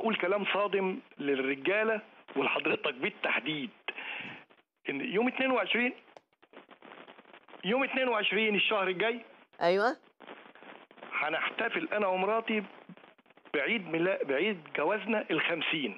واقول كلام صادم للرجاله ولحضرتك بالتحديد ان يوم 22 يوم 22 الشهر الجاي ايوه هنحتفل انا ومراتي بعيد ميلا... بعيد جوازنا الخمسين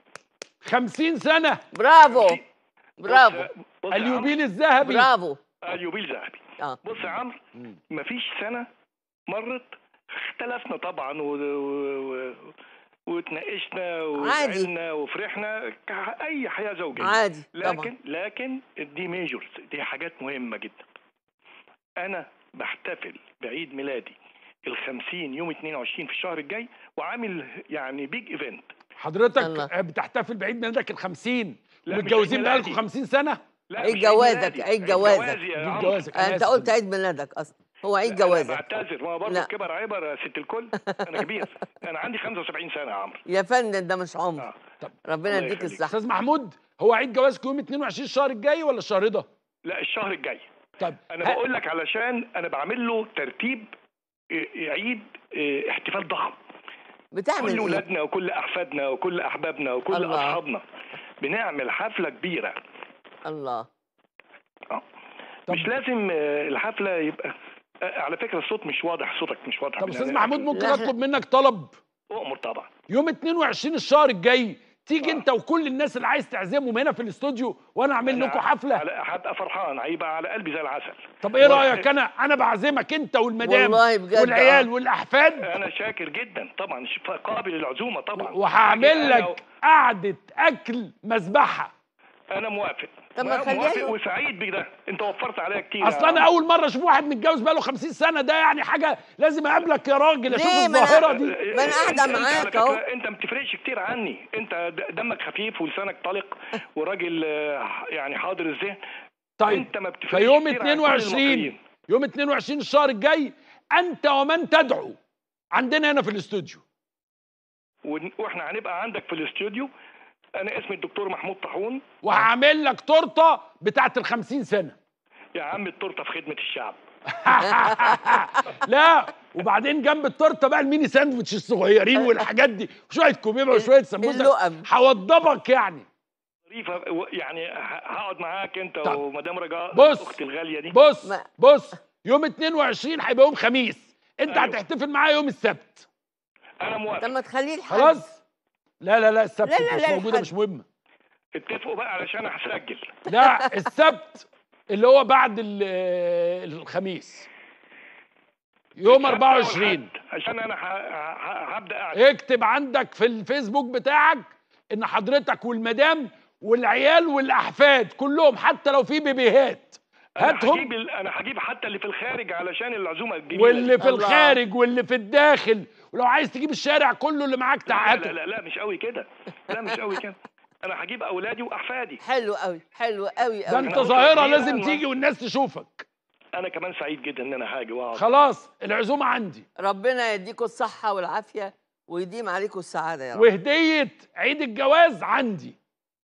50 سنه برافو برافو بص يا عمرو، اليوبيل الذهبي برافو اليوبيل ذهبي اه بص يا عمرو مم. مفيش سنه مرت اختلفنا طبعا و... و... واتناقشنا عادي. وزعلنا وفرحنا كأي حياه زوجيه عادي طبعا لكن لكن دي ميجورز دي حاجات مهمه جدا انا بحتفل بعيد ميلادي الخمسين يوم 22 في الشهر الجاي وعامل يعني بيج ايفنت حضرتك الله. بتحتفل بعيد ميلادك ال 50 لا، مش ومتجوزين عيد بقالكم ميلادي. 50 سنه لا عيد مش جوازك، ميلادي، عيد جوازك. جوازي يا عيد عمرو. جوازك أنا انت آسف. قلت عيد ميلادك اصلا هو عيد أنا جوازك بعتذر ما هو برضه لا. كبر عبر يا ست الكل انا كبير انا عندي 75 سنه يا عمرو يا فندم ده مش عمر آه. ربنا الله يديك يخليك. الصحه استاذ محمود هو عيد جوازكم يوم 22 الشهر الجاي ولا الشهر ده؟ لا الشهر الجاي طيب انا ها- بقول لك علشان انا بعمل له ترتيب إيه، عيد إيه، احتفال ضخم بتعمل كل ايه ولادنا وكل احفادنا وكل احبابنا وكل الله. اصحابنا بنعمل حفله كبيره الله آه. طب- مش لازم آه، الحفله يبقى آه، على فكره الصوت مش واضح صوتك مش واضح طب من استاذ هنا. محمود ممكن لا، إحنا- اطلب منك طلب اؤمر طبعا يوم 22 الشهر الجاي تيجي آه. انت وكل الناس اللي عايز تعزمهم هنا في الاستوديو وانا اعمل أنا لكم حفله على- هبقى فرحان هيبقى على قلبي زي العسل طب ايه والله- رايك انا انا بعزمك انت والمدام والله بجد، والعيال آه. والاحفاد انا شاكر جدا طبعا ش- قابل للعزومه طبعا وهعمل أنا- لك قعده اكل مذبحه انا موافق طب ما خليها موافق يوم. وسعيد بده انت وفرت عليا كتير يا اصل انا عم. اول مره اشوف واحد متجوز بقاله 50 سنه ده يعني حاجه لازم اقابلك يا راجل اشوف ليه؟ ما أنا- الظاهره دي ما أنا قاعدة أنت- أنت معاك على أهو. فكرة انت ما بتفرقش كتير عني انت د- دمك خفيف ولسانك طلق وراجل آه، يعني حاضر الذهن طيب انت ما بتفرقش فيوم كتير عن كل 22 المصريين. يوم 22 الشهر الجاي انت ومن تدعو عندنا هنا في الاستوديو ون- واحنا هنبقى عندك في الاستوديو انا اسمي الدكتور محمود طاحون وهعمل لك تورته بتاعت ال 50 سنه يا عم التورته في خدمه الشعب لا وبعدين جنب التورته بقى الميني ساندوتش الصغيرين والحاجات دي وشويه كوبيبه وشويه سمبوسه اللقم. هوضبك يعني ظريفه و- يعني ه- هقعد معاك انت طب. ومدام رجاء بص. اختي الغاليه دي بص ما- بص يوم 22 هيبقى يوم خميس انت أيوة. هتحتفل معايا يوم السبت انا موافق طب ما تخليه الحد خلاص لا لا لا السبت لا، لا، مش لا، موجوده الحد. مش مهمه اتفقوا بقى علشان هسجل لا السبت اللي هو بعد ال- الخميس يوم 24 عشان انا ه- ه- هبدا اعزف اكتب عندك في الفيسبوك بتاعك ان حضرتك والمدام والعيال والاحفاد كلهم حتى لو في بيبيهات انا هاتهم هجيب ال- انا هجيب حتى اللي في الخارج علشان العزومه الجميله واللي دي. في الله. الخارج واللي في الداخل ولو عايز تجيب الشارع كله اللي معاك لا تعال لا لا, لا مش قوي كده لا مش قوي كده انا هجيب اولادي واحفادي حلو قوي حلو قوي ده قوي انت أنا ظاهره أسرة لازم كبيرة. تيجي والناس تشوفك انا كمان سعيد جدا ان انا هاجي واقعد خلاص العزومه عندي ربنا يديكم الصحه والعافيه ويديم عليكم السعاده يا رب وهديه عيد الجواز عندي